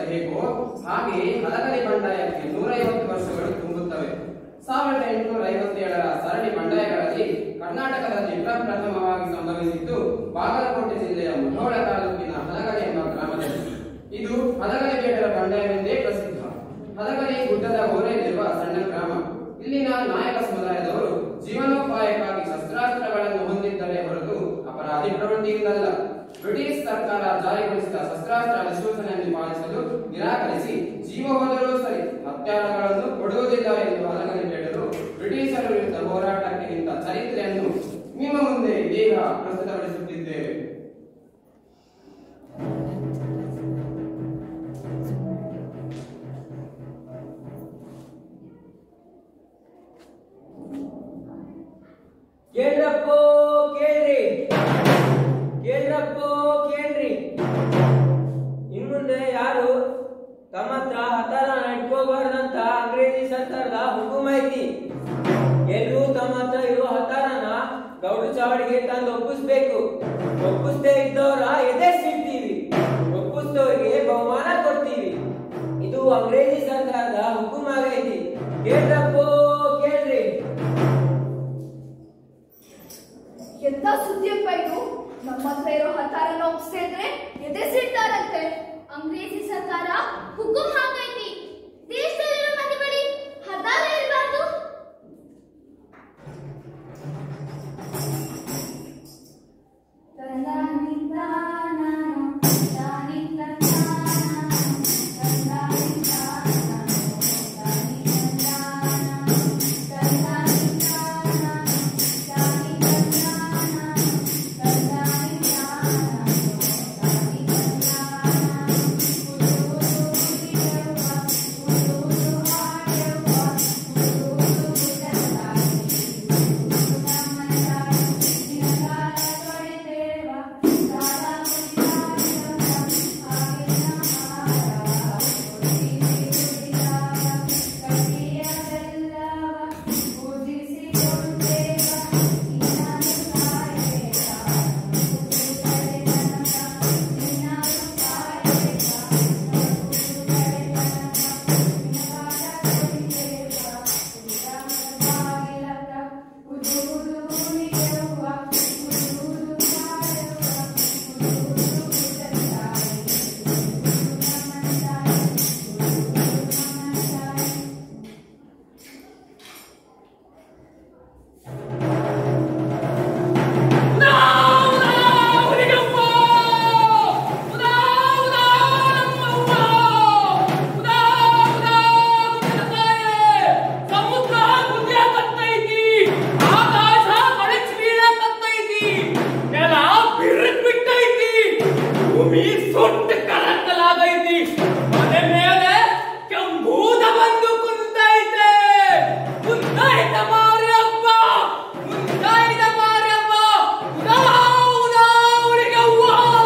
ಹೇಗೋ ಹಾಗೆಯೇ ಹಲಗಲಿ ಬಂಡಾಯಕ್ಕೆ ನೂರೈವತ್ತು ವರ್ಷಗಳು ತುಂಬುತ್ತವೆ ಸಾವಿರದ ಎಂಟುನೂರ ಐವತ್ತೇಳರ ಸರಣಿ ಬಂಡಾಯಗಳಲ್ಲಿ ಕರ್ನಾಟಕದಲ್ಲಿ ಪ್ರಪ್ರಥಮವಾಗಿ ಸಂಭವಿಸಿದ್ದು ಬಾಗಲಕೋಟೆ ಜಿಲ್ಲೆಯ ಮುಧೋಳ ತಾಲೂಕಿನ ಹಲಗಲಿ ಎಂಬ ಗ್ರಾಮದಲ್ಲಿ ಇದು ಹಲಗಲಿ ಬೇಡರ ಬಂಡಾಯವೆಂದೇ ಪ್ರಸಿದ್ಧ ಹಲಗಲಿ ಗುಡ್ಡದ ಓರೆಯಲ್ಲಿರುವ ಸಣ್ಣ ಗ್ರಾಮ ಇಲ್ಲಿನ ನಾಯಕ ಸಮುದಾಯದವರು ಜೀವನೋಪಾಯಕ್ಕಾಗಿ ಶಸ್ತ್ರಾಸ್ತ್ರಗಳನ್ನು ಹೊಂದಿದ್ದರೆ ಹೊರತು ಅಪರಾಧಿ ಪ್ರವೃತ್ತಿಯಿಂದಲ್ಲ ಬ್ರಿಟಿಷ್ ಸರ್ಕಾರ ಜಾರಿಗೊಳಿಸಿದ ಶಸ್ತ್ರಾಸ್ತ್ರ ಅಧಿಸೂಚನೆಯನ್ನು ಪಾಲಿಸಲು ನಿರಾಕರಿಸಿ ಜೀವ ಹೋದರೂ ಸರಿ ಹತ್ಯಾರಗಳನ್ನು ಕೊಡುವುದಿಲ್ಲ ಎಂದು ಹಲಗಲಿ ಬೇಡರು ಬ್ರಿಟಿಷರ ವಿರುದ್ಧ ಹೋರಾಟಕ್ಕೆ ನಿಂತ ಚರಿತ್ರೆಯನ್ನು ನಿಮ್ಮ ಮುಂದೆ ಈಗ ಪ್ರಸ್ತುತಪಡಿಸುತ್ತಿದ್ದೇವೆ ಕೇಳ್ರಪ್ಪೋ ಕೇಳ್ರಿ ಕೇಳ್ರಪ್ಪೋ ಕೇಳ್ರಿ ಇನ್ಮುಂದೆ ಯಾರು ತಮ್ಮ ಹತ್ರ ಹತಾರ ಇಟ್ಕೋಬಾರ್ದಂತ ಅಂಗ್ರೇಜಿ ಸರ್ಕಾರದ ಹುಕುಮ್ ಐತಿ ಎಲ್ರೂ ತಮ್ಮ ಹತ್ರ ಇರೋ ಹತಾರನ ಗೌಡು ಚಾವಡಿಗೆ ತಂದು ಒಪ್ಪಿಸ್ಬೇಕು ಒಪ್ಪಿಸ್ದೇ ಇದ್ದವ್ರ ಎದೆ ಸಿಡ್ತೀವಿ ಒಪ್ಪಿಸ್ದವ್ರಿಗೆ ಬಹುಮಾನ ಕೊಡ್ತೀವಿ ಇದು ಅಂಗ್ರೇಜಿ ಸರ್ಕಾರದ ಹುಕುಮ್ ಆಗೈತಿ ಕೇಳ್ರಪ್ಪೋ ಕೇಳ್ರಿ ಎಂತ ಸುದ್ದಿಯಪ್ಪ ಇದು ನಮ್ಮ ಹತ್ರ ಇರೋ ಹತ್ತಾರನ ಒಪ್ಸ್ತಾ ಇದ್ರೆ ಎದೆ ಸಿಡ್ತಾರಂತೆ ಅಂಗ್ರೇಜಿ ಸರ್ಕಾರ ಹುಕುಂ ಹಾಕೈತಿ ದೇಶದಲ್ಲಿರೋ ಮಂದಿ ಬಳಿ ಹತ್ತಾರ ಇರಬಾರ್ದು ಭೂಮಿ ಸುಟ್ಟು ಕಲಕಲಾಗೈತಿ ಮನೆ ಮೇಲೆ ಕೆಂಬೂದ ಬಂದು ಕುಂತೈತೆ ಕುಂತೈತ ಮಾರಿಯಪ್ಪ ಕುಂತೈತ ಮಾರಿಯಪ್ಪ ಉದಾ ಉದಾ ಉರಿಗವ್ವ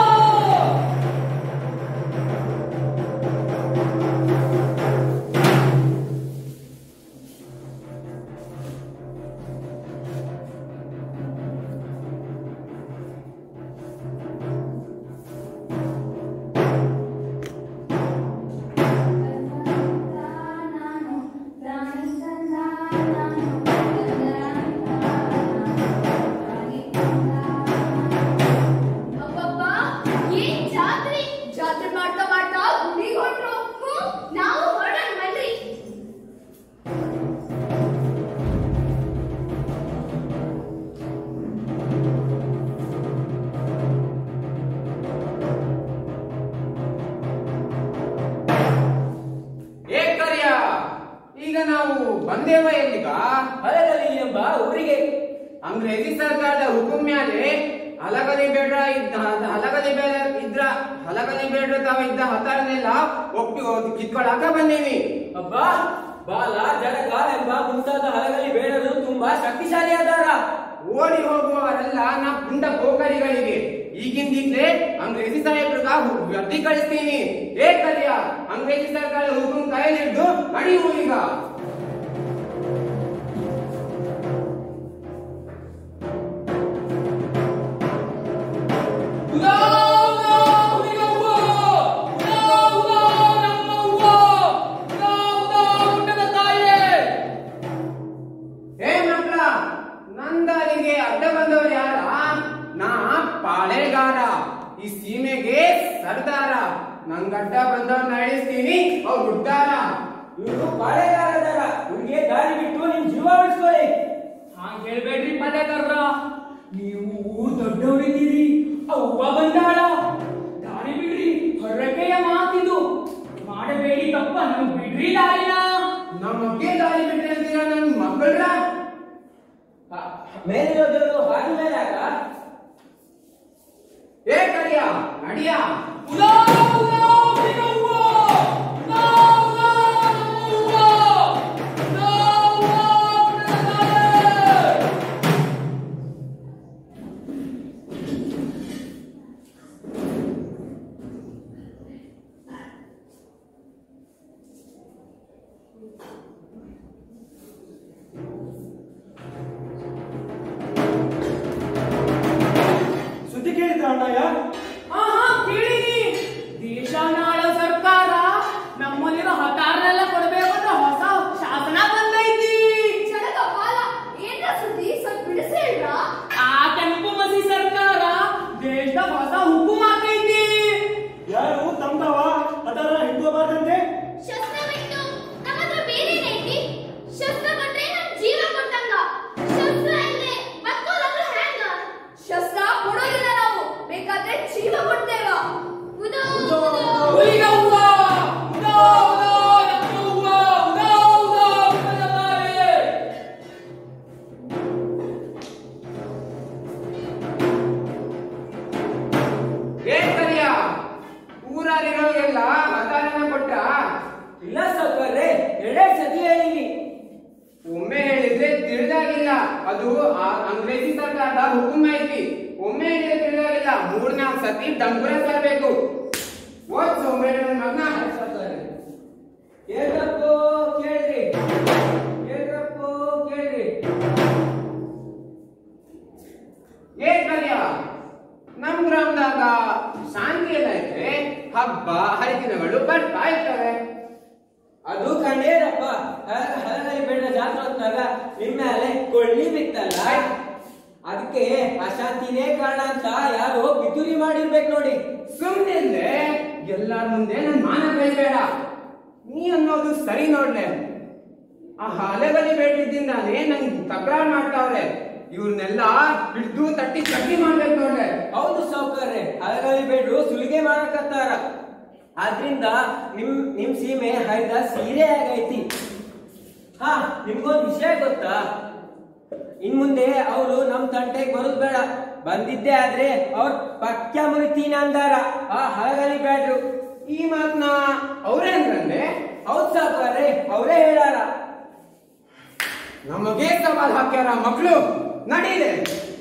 ಅಬ್ಬಬ್ಬಾ, ಏನ್ ಜಾತ್ರೆ ಜಾತ್ರೆ ಮಾಡ್ತಾ ಮಾಡ್ತಾ ಗುಡಿಗೆ ಹೊಂಟ್ರು ಹ್ಞೂ ನಾವು ಹೊರಡೋಣ ಬನ್ರಿ ಏ ಕರಿಯ ಈಗ ನಾವು ಬಂದೇವ ಎಲ್ಲಿಗ ಹಲಗಲಿ ಎಂಬ ಊರಿಗೆ ಅಂಗ್ರೇಜಿ ಸರ್ಕಾರದ ಹುಕುಂ ಮ್ಯಾಲೆ ಹಲಗಲಿ ಬೇಡ್ರ ಇದ್ದ ಹಲಗಲಿ ಬೇಡ ಇದ್ರ ಹಲಗಲಿ ಬೇಡ್ರ ತಾವ ಇದ್ದ ಹತ್ತಾರನೆಲ್ಲ ಒಪ್ಪಿ ಕಿತ್ಕೊಳಕ ಬಂದೀವಿ ಅಬ್ಬಾ ಬಾಲ ಜಡಗ ಎಂಬ ಮುಂತಾದ ಹಲಗಲಿ ಬೇಡರು ತುಂಬಾ ಶಕ್ತಿಶಾಲಿ ಅದಾರ ಓಡಿ ಹೋಗುವವರೆಲ್ಲ ನಾ ಪುಂಡ ಪೋಕರಿಗಳಿಗೆ ಈಗಿಂದಿಗ್ಲೇ ಅಂಗ್ರೇಜಿ ಸಾಹೇಬ್ರಿಗ ವ್ಯಕ್ತಿ ಕಳಿಸ್ತೀನಿ ಏ ಕರಿಯ ಅಂಗ್ರೇಜಿ ಸರ್ಕಾರ ಹುಕುಂ ಕೈಲಿಡ್ದು ನಡೆಯುವು ಈಗ ಉದಾ ಉದಾ ಉರಿಗವ್ವ ಉದಾ ಉದಾ ನಮ್ಮ ಈ ಸೀಮೆಗೆ ಸರ್ದಾರ ನಂಗ್ ಅಡ್ಡ ಬಂದವ್ರನ್ನ ಇಳಿಸ್ತೀನಿ ಅವ್ರು ಉದ್ದಾರ ಇವ್ರು ಪಾಳೆಗಾರದಾರ ಇವ್ರಿಗೆ ದಾರಿ ಬಿಟ್ಟು ನಿಮ್ ಜೀವ ಉಳಿಸ್ಕೊಳ್ಳಿ ಹಾಂಗ್ ಹೇಳ್ಬೇಡ್ರಿ ಪದಕರ್ರ ನೀವು ಊರ್ ದೊಡ್ಡವರಿದ್ದೀರಿ ಅವ್ವ ಬಂದಾಳ ದಾರಿ ಬಿಡ್ರಿ ಹೊರಕೆಯ ಮಾತಿದು ಮಾಡಬೇಡಿ ತಪ್ಪ ನಮ್ಗ್ ಬಿಡ್ರಿ ದಾರಿನ ನಮಗೆ ದಾರಿ ಬಿಟ್ರೆ ಅಂತೀರ ನನ್ ಮಕ್ಕಳ್ರ ಮೇಲಿರೋದವರು ಹಾಗೆ ಮೇಲಾಗ ಏ ಕರಿಯ ನಡಿಯ ಉಲಾ, ಉಲಾ, ಬಿಡುವ! ಉಲಾ, ಉಲಾ, ನಮ್ಮವ್ವ! ಉಲಾ, ಉಲಾ, ಬಿಡಲಾರೆ! ಸುದ್ದಿ ಕೇಳಿದ್ರ ಅಣ್ಣಯ್ಯ ಹಾ ಹಾ ಕೇಳಿನಿ ದೇಶ ನಾಳೋ ಸರ್ಕಾರ ನಮ್ಮಲ್ಲಿರೋ ಹತಾರನೆಲ್ಲ ಕೊಡ್ಬೇಕು ಅಂತ ಹೊಸ ಶಾಸನ ಬಂದೈತಿ ಜನಕ ಬಾಲ ಏನ್ರ ಸುದ್ದಿ ಸ್ವಲ್ಪ ಬಿಡಿಸಿ ಹೇಳ್ರಾ ಆ ಕೆಂಪು ಮಸಿ ಸರ್ಕಾರ ದೇಶದ ಹೊಸ ಹುಕುಮ್ ಹಾಕೈತಿ ಯಾರು ತಮ್ದವ ಅದರ ಹಿಂದೋಬಾರ್ದಂತೆ ಶಸ್ತ್ರ ಬಿಟ್ಟು ನಮ್ಮ ಹತ್ರ ಬೇರೆ ಏನೈತಿ ಶಸ್ತ್ರ ಕೊಟ್ರೆ ನಮ್ ಜೀವ ಕೊಟ್ಟಂಗ ಶಸ್ತ್ರ ಇಲ್ಲದೆ ಬದುಕೋದಂದ್ರೆ ಹ್ಯಾಂಗ ಶಸ್ತ್ರ ಕೊಡೋದಿಲ್ಲ ನಾವು ಬೇಕಾದ್ರೆ ಜೀವ ಕೊಡ್ತೇವ ಉದೋ ಉದೋ ಉಲಿಗವ್ವ ಉದಾ ಉದಾ ನಮ್ಮವ್ವ ಉದಾ ಉದಾ ಬಿಡಲಾರೆ. ಏ ಕರಿಯ ಊರಲ್ಲಿರೋರಿಗೆಲ್ಲ ಹತಾರನ ಕೊಟ್ಟ ಇಲ್ಲ ಸೌಕರ್ಯ ಎರಡೇ ಸತಿ ಹೇಳಿನಿ ಒಮ್ಮೆ ಹೇಳಿದ್ರೆ ತಿಳಿದಾಗಿಲ್ಲ ಅದು ಆ ಅಂಗ್ರೇಜಿ ಸರ್ಕಾರದ ಹುಕುಮ್ ಐತಿ ಒಮ್ಮೆ ಹೇಳಿದ್ರೆ ತಿಳಿದಾಗಿಲ್ಲ ಮೂರ್ನಾಲ್ಕು ಸತಿ ಡಂಗುರ ತರಬೇಕು ಓದ್ ಸೋಮೇಳ ಮಗನ ಕೇಳ್ರಪ್ಪೋ ಕೇಳ್ರಿ ಕೇಳ್ರಪ್ಪೋ ಕೇಳ್ರಿ ಏ ಕರಿಯ ನಮ್ ಗ್ರಾಮದಾಗ ಶಾಂತಿ ಎಲ್ಲ ಐತೆ ಹಬ್ಬ ಹರಿದಿನಗಳು ಬರ್ತಾ ಇರ್ತವೆ ಅದು ಕಂಡೇರಪ್ಪ ಹಲಗಲಿ ಬೆಳ್ಳ ಜಾತ್ರೆ ಹೊತ್ನಾಗ ನಿಮ್ ಮೇಲೆ ಕೊಳ್ಳಿ ಬಿತ್ತಲ್ಲ ಅದಕ್ಕೆ ಅಶಾಂತಿನೇ ಕಾರಣ ಅಂತ ಯಾರೋ ಪಿತೂರಿ ಮಾಡಿರ್ಬೇಕು ನೋಡಿ ಸುಮ್ಮನೆ ಎಲ್ಲಾರ ಮುಂದೆ ನನ್ ಮಾನ ಕೈಬೇಡ ನೀ ಅನ್ನೋದು ಸರಿ ನೋಡ್ಲೆ ಆ ಹಲೆಗಲಿ ಬೇಟಿದ್ದಿಂದಾನೇ ನಂಗ್ ತಕರಾರ್ ಮಾಡ್ತಾವ್ರೆ ಇವ್ರನ್ನೆಲ್ಲ ಹಿಡ್ದು ತಟ್ಟಿ ಚಟ್ನಿ ಮಾಡ್ಬೇಕು ನೋಡ್ಲೆ ಹೌದು ಸೌಕರ್ಯ ಹಲಗಲಿ ಬೇಡ್ರು ಸುಲಿಗೆ ಮಾಡಕತ್ತಾರ ಆದ್ರಿಂದ ನಿಮ್ ನಿಮ್ ಸೀಮೆ ಹರಿದ ಸೀರೆ ಆಗೈತಿ ಹಾ ನಿಮ್ಗೊಂದ್ ವಿಷಯ ಗೊತ್ತಾ ಇನ್ ಮುಂದೆ ಅವರು ನಮ್ ತಂಟೆಗೆ ಬರೋದ್ ಬೇಡ ಬಂದಿದ್ದೆ ಆದ್ರೆ ಅವ್ರ ಪಕ್ಯ ಮುರಿತೀನಿ ಅಂದಾರ ಆ ಹಲಗಲಿ ಬೇಡ್ರು ಈ ಮಾತ್ನ ಅವ್ರೇ ಅಂದ್ರಂದ್ರೆ ಹೌದ್ ಸಾಕಾರೆ ಅವರೇ ಹೇಳಾರ ನಮಗೆ ಸವಾಲ್ ಹಾಕ್ಯಾರ ಮಕ್ಳು ನಡೀಲೆ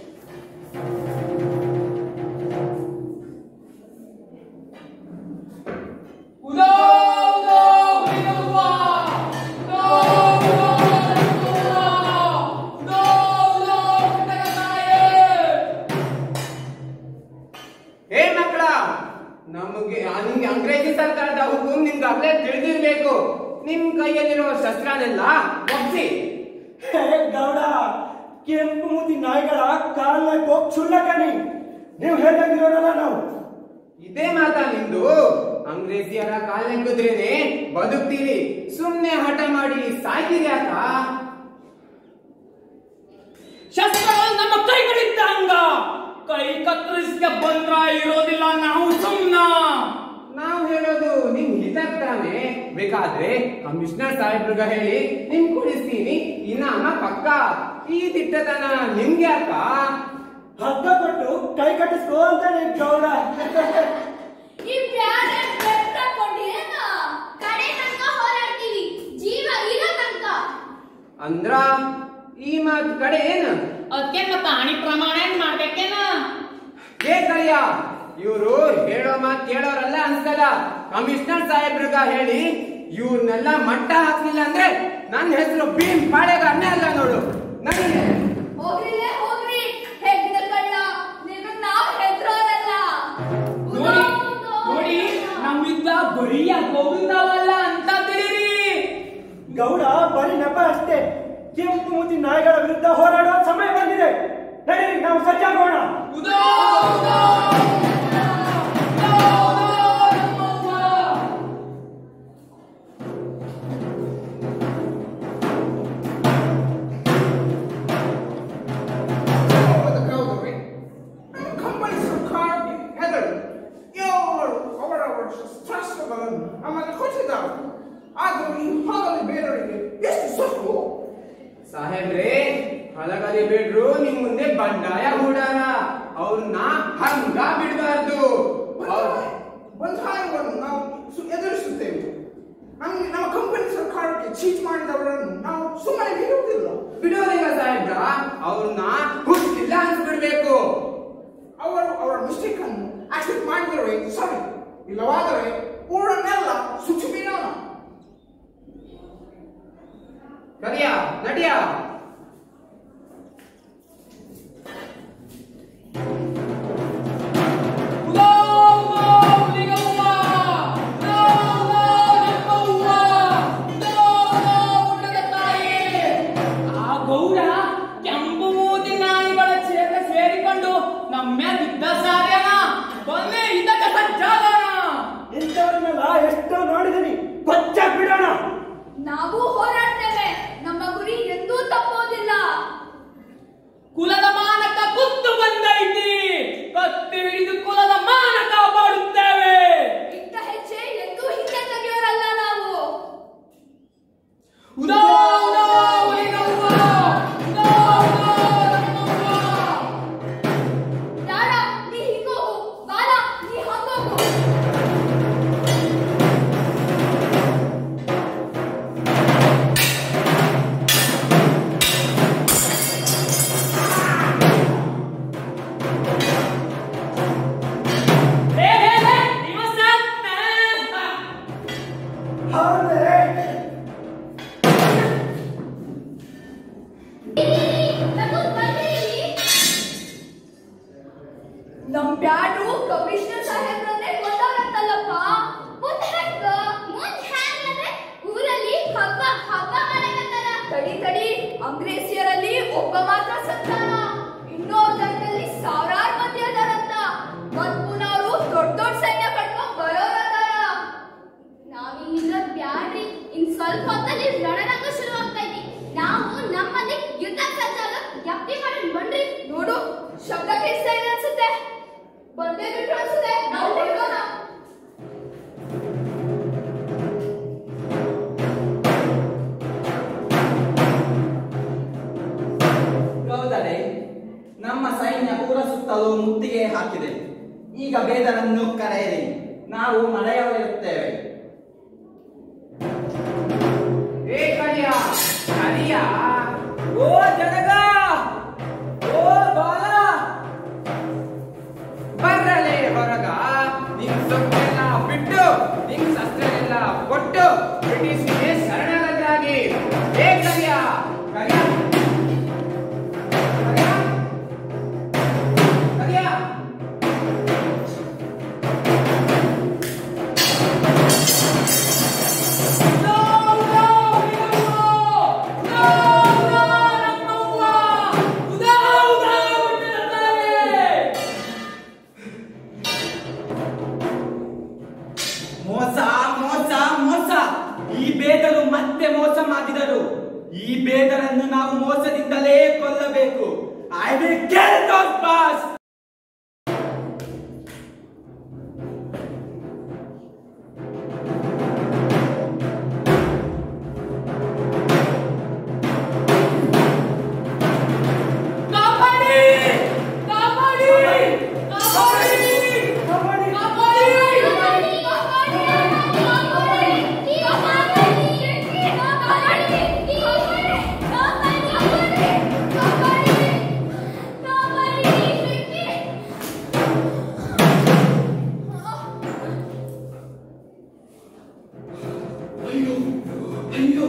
ಉದಾ ಉದಾ ಉಲಿಗವ್ವ! ಉದಾ ಉದಾ ನಮ್ಮವ್ವ! ಉದಾ ಉದಾ ಬಿಡಲಾರೆ! ಹೇ ಮಕ್ಕಳ ನಮಗೆ ನಿಮ್ಗೆ ಅಂಗ್ರೇಜಿ ಸರ್ಕಾರದ ಹುಕುಮ್ ನಿಮ್ಗೆ ಆಗ್ಲೇ ತಿಳಿದಿರ್ಬೇಕು ನಿಮ್ ಕೈಯಲ್ಲಿರುವ ಶಸ್ತ್ರನೆಲ್ಲ ಒಪ್ಸಿ ಹೇ ಗೌಡ ಕೆಂಪು ಮೂತಿ ನಾಯಿಗಳ ಕಾಲ ಹೋಗ್ ಚುಳ್ಳಕಣಿ ನೀವು ಹೇಳ್ದಂಗಿರೋರಲ್ಲ ನಾವು ಇದೇ ಮಾತಾ ನಿಮ್ದು ಅಂಗ್ರೇಜಿಯರ ಕಾಲೆಂಗುದ್ರೇನೆ ಬದುಕ್ತೀವಿ ಸುಮ್ನೆ ಹಠ ಮಾಡಿ ಸಾಯ್ತೀರಿ ಯಾಕ ಶಸ್ತ್ರಗಳು ನಮ್ಮ ಕೈಗಳಿದ್ದಂಗ ಕೈ ಕತ್ತರಿಸಿದ ಬಂದ್ರ ಇರೋದಿಲ್ಲ ನಾವು ಸುಮ್ನ ನಾವು ಹೇಳೋದು ನಿಮ್ ಹಿತಕ್ ತಾನೆ ಬೇಕಾದ್ರೆ ಕಮಿಷನರ್ ಸಾಹೇಬ್ರಿಗ ಹೇಳಿ ನಿಮ್ ಕೊಡಿಸ್ತೀನಿ ಇನಾಮ ಪಕ್ಕ ಈ ದಿಟ್ಟತನ ನಿಮ್ಗೆ ಯಾಕ ಹಗ್ಗ ಕೊಟ್ಟು ಕೈ ಕಟ್ಟಿಸ್ಕೋ ಅಂತಾನೆ ಗೌಡ ಈ ಬ್ಯಾರೆ ಬೆಟ್ಟ ಕೊಂಡಿರೇನ ಕಡೆ ತನಕ ಹೋರಾಡ್ತೀವಿ ಜೀವ ಇರೋ ತನಕ ಅಂದ್ರ ಈ ಮಾತ್ ಕಡೆ ಏನ ಅದಕ್ಕೆ ಮತ್ತ ಹಣಿ ಪ್ರಮಾಣ ಏನ್ ಮಾಡ್ಬೇಕೇನ ಏ ಕರಿಯ ಇವರು ಹೇಳೋ ಮಾತ್ ಕೇಳೋರಲ್ಲ ಅನ್ಸ್ತದ ಕಮಿಷನರ್ ಸಾಹೇಬ್ರಿಗ ಹೇಳಿ ಇವ್ರನ್ನೆಲ್ಲ ಮಟ್ಟ ಹಾಕ್ಲಿಲ್ಲ ಅಂದ್ರೆ ನನ್ನ ಹೆಸರು ಭೀಮ್ ಪಾಳೆಗಾರನೇ ಅಲ್ಲ ನೋಡು ನಡೀಲಿ ಹೋಗ್ರಿಲೆ ಹೋಗ್ರಿ ಹೆಗ್ಗದ ಕಳ್ಳ ನಿನ್ನ ನಾವ್ ಹೆದ್ರೋರಲ್ಲ ನೋಡಿ ನೋಡಿ ನಮ್ಮಿದ್ದ ಬರೀ ಗೋವಿಂದವಲ್ಲ ಅಂತ ತಿಳಿರಿ ಗೌಡ ಬರೀ ನೆಪ ಅಷ್ಟೇ ಕೆಂಪು ಮೂತಿ ನಾಯಿಗಳ ವಿರುದ್ಧ ಹೋರಾಡೋ ಸಮಯ ಬಂದಿದೆ ನಡೀರಿ ನಾವು ಸಜ್ಜಾಗೋಣ ಉದಾ ಉದಾ ನಮಗೆ ಖಚಿತ ಆದರೂ ಈ ಹಾಗಲ್ಲಿ ಬೇರೆಯವರಿಗೆ ಎಷ್ಟು ಸೊಕ್ಕು ಸಾಹೇಬ್ರೆ ಹಲಗಲಿ ಬಿಡ್ರು ನಿಮ್ ಮುಂದೆ ಬಂಡಾಯ ಹೂಡಾರ ಅವ್ರನ್ನ ಹಂಗ ಬಿಡಬಾರ್ದು ಬಂಧಾಯವನ್ನು ನಾವು ಸು- ಎದುರಿಸುತ್ತೇವೆ ನಮ್ಗೆ ನಮ್ಮ ಕಂಪನಿ ಸರ್ಕಾರಕ್ಕೆ ಚೀಟ್ ಮಾಡಿದವರನ್ನು ನಾವು ಸುಮ್ಮನೆ ಬಿಡುವುದಿಲ್ಲ ಬಿಡೋದಿಲ್ಲ ಸಾಹೇಬ್ರ ಅವ್ರನ್ನ ಹುಟ್ಟಿಲ್ಲ ಅನ್ಸ್ಬಿಡ್ಬೇಕು ಅವರು ಅವರ ಮಿಸ್ಟೇಕ್ ಅನ್ನು ಆಕ್ಸೆಪ್ಟ್ ಮಾಡಿದರೆ ಸರಿ ಇಲ್ಲವಾದರೆ ಊರನ್ನೆಲ್ಲ ಸುಚ್ಚಿ ಬಿಡೋಣ ಕರಿಯ ನಡಿಯ ಆ ಗೌಡ ಕೆಂಪು ಮೂತಿ ನಾಯಿಗಳ ಚೇತ ಸೇರಿಕೊಂಡು ನಮ್ಮ ಬಿದ್ದ ಸಾರ್ಯನ ಬನ್ನಿ ಇದಕ್ಕೆ ಸಜ್ಜಾಗೋಣ ಇಂಥವ್ರನ್ನೆಲ್ಲ ಎಷ್ಟೋ ನೋಡಿದೀನಿ ಕೊಚ್ಚ ಬಿಡೋಣ ನಾವು ಹೋರಾಡ್ತೇವೆ ನಮ್ಮ ಗುರಿ ಎಂದೂ ತಪ್ಪೋದಿಲ್ಲ ಕುಲದ ಮಾನಕ ಕುತ್ತು ಬಂದೈತಿ ಕತ್ತಿ ಹಿಡಿದು ಕುಲದ ಮಾನ ಕಾಪಾಡುತ್ತೇವೆ ಇಟ್ಟ ಹೆಜ್ಜೆ ಎಂದೂ ಹಿಂದೆ ತೆಗೆಯೋರಲ್ಲ ನಾವು ಉದೋ ಉದೋ ಉಲಿಗವ್ವ! ಉದೋ ಉದೋ ನಮ್ಮವ್ವ! ಯಾರ ನೀ ಹಿಂಗೋಗು ಬಾಲ ನೀ ಹಂಗೋಗು ಹೇ ಹೇ ಹೇ ನಿಮ್ಮ ಸಾಕ್ತ ಹೌದೇ ನಮ್ ಬ್ಯಾಡು ಕಮಿಷನರ್ ಸಾಹೇಬ್ರನ್ನೇ ಕೊಂದವ್ರಂತಲ್ಲಪ್ಪ ಮುಂದ್ ಹೆಂಗ ಮುಂದ್ ಹೆಂಗ್ ಅಂದ್ರೆ ಊರಲ್ಲಿ ಹಬ್ಬ ಹಬ್ಬ ಮಾಡಕತ್ತಾರ ತಡಿ ತಡಿ ಅಂಗ್ರೇಸಿಯರಲ್ಲಿ ಒಬ್ಬ ಮಾತ್ರ ಸತ್ತಾನ ಇನ್ನೋರ್ ದಂಡಲ್ಲಿ ಸಾವಿರಾರು ಮಂದಿ ಅದಾರಂತ ಮತ್ ಪುನಃ ಅವರು ದೊಡ್ಡ ದೊಡ್ಡ ಸೈನ್ಯ ಕಟ್ಕೊಂಡ್ ಬರೋರದಾರ ನಾವಿಲ್ಲಿಂದ ಬ್ಯಾಡ್ರಿ ಇನ್ ಸ್ವಲ್ಪ ಹೊತ್ತಲ್ಲಿ ರಣರಂಗ ಶುರು ಆಗ್ತೈತಿ ನಾವು ನಮ್ಮಲ್ಲಿ ಯುದ್ಧ ಸಜ್ಜಾಗ ಜ್ಞಪ್ತಿ ಮಾಡಿ ಬನ್ರಿ ನೋಡು ಶಬ್ದ ಕೇಳಿಸ್ತಾ ಇದೆ ಅನ್ಸುತ್ತೆ ಬಂದೇ ಬಿಟ್ರು ಅನ್ಸುತ್ತೆ ನಾವು ಹೊರಡೋಣ ಗೌದಡೆ ನಮ್ಮ ಸೈನ್ಯ ಊರ ಸುತ್ತಲೂ ಮುತ್ತಿಗೆ ಹಾಕಿದೆ ಈಗ ಬೇದರನ್ನು ಕರೆಯಿರಿ ನಾವು ಮಳೆಯಲ್ಲಿರುತ್ತೇವೆ ಏ ಕರಿಯ ಕರಿಯ ಓ ಜನಗ ಓ ಬಾಲ ಬರ್ರಲೆ ಹೊರಗ ನಿನ್ ಸೊಪ್ಪೆಲ್ಲ ಬಿಟ್ಟು ನಿನ್ ಶಸ್ತ್ರ ಎಲ್ಲ ಕೊಟ್ಟು ಬ್ರಿಟಿಷ್ಗೆ ಶರಣರಾಗಿ ಏ ಕರಿಯ ಕರಿಯ ಕರಿಯ ಕರಿಯ ಉದೋ ಉದೋ ಉಲಿಗವ್ವ! ಉದೋ ಉದೋ ನಮ್ಮವ್ವ! ಉದೋ ಉದೋ ಹುಟ್ಟಿರುತ್ತಾರೆ! ಮೋಸ ಮೋಸ ಮೋಸ ಈ ಬೇದರು ಮತ್ತೆ ಮೋಸ ಮಾಡಿದರು ಈ ಬೇದರನ್ನು ನಾವು ಮೋಸದಿಂದಲೇ ಕೊಲ್ಲಬೇಕು I will kill those boss ಕಾಪಾಡಿ ಕಾಪಾಡಿ ಕಾಪಾಡಿ ಕಾಪಾಡಿ ಅಯ್ಯೋ ಅಯ್ಯೋ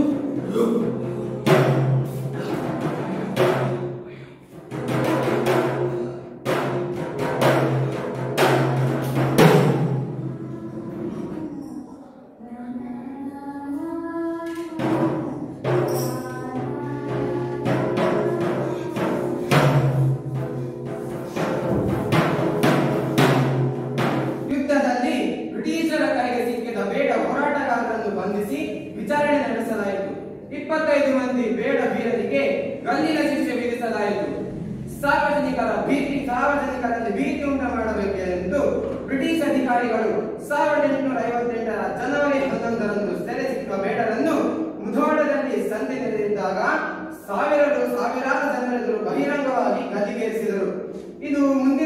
ಯುದ್ಧದಲ್ಲಿ ಬ್ರಿಟಿಷರ ಕೈಗೆ ಸಿಕ್ಕಿದ ಬೇಡ ಹೋರಾಟಗಾರರನ್ನು ಬಂಧಿಸಿ ವಿಚಾರಣೆ ನಡೆಸಲಾಯಿತು ಇಪ್ಪತ್ತೈದು ಮಂದಿ ಬೇಡ ವೀರರಿಗೆ ಗಲ್ಲಿನ ಶಿಕ್ಷೆ ವಿಧಿಸಲಾಯಿತು ಸಾರ್ವಜನಿಕರ ಭೀತಿ ಸಾರ್ವಜನಿಕರಲ್ಲಿ ಭೀತಿ ಉಂಟು ಮಾಡಬೇಕೆಂದು ಬ್ರಿಟಿಷ್ ಅಧಿಕಾರಿ ಅಧಿಕಾರಿಗಳು ಸಾವಿರದ ಎಂಟುನೂರ ಐವತ್ತೆಂಟರ ಜನವರಿ ಹನ್ನೊಂದರಂದು ಸೆರೆ ಸಿಕ್ಕ ಬೇಡರನ್ನು ಮುಧೋಳದಲ್ಲಿ ಸಂಧಿ ನೆರೆದಿದ್ದಾಗ ಸಾವಿರಾರು ಸಾವಿರಾರು ಜನರೆದುರು ಬಹಿರಂಗವಾಗಿ ಗಲ್ಲಿಗೇರಿಸಿದರು ಇದು ಮುಂದಿನ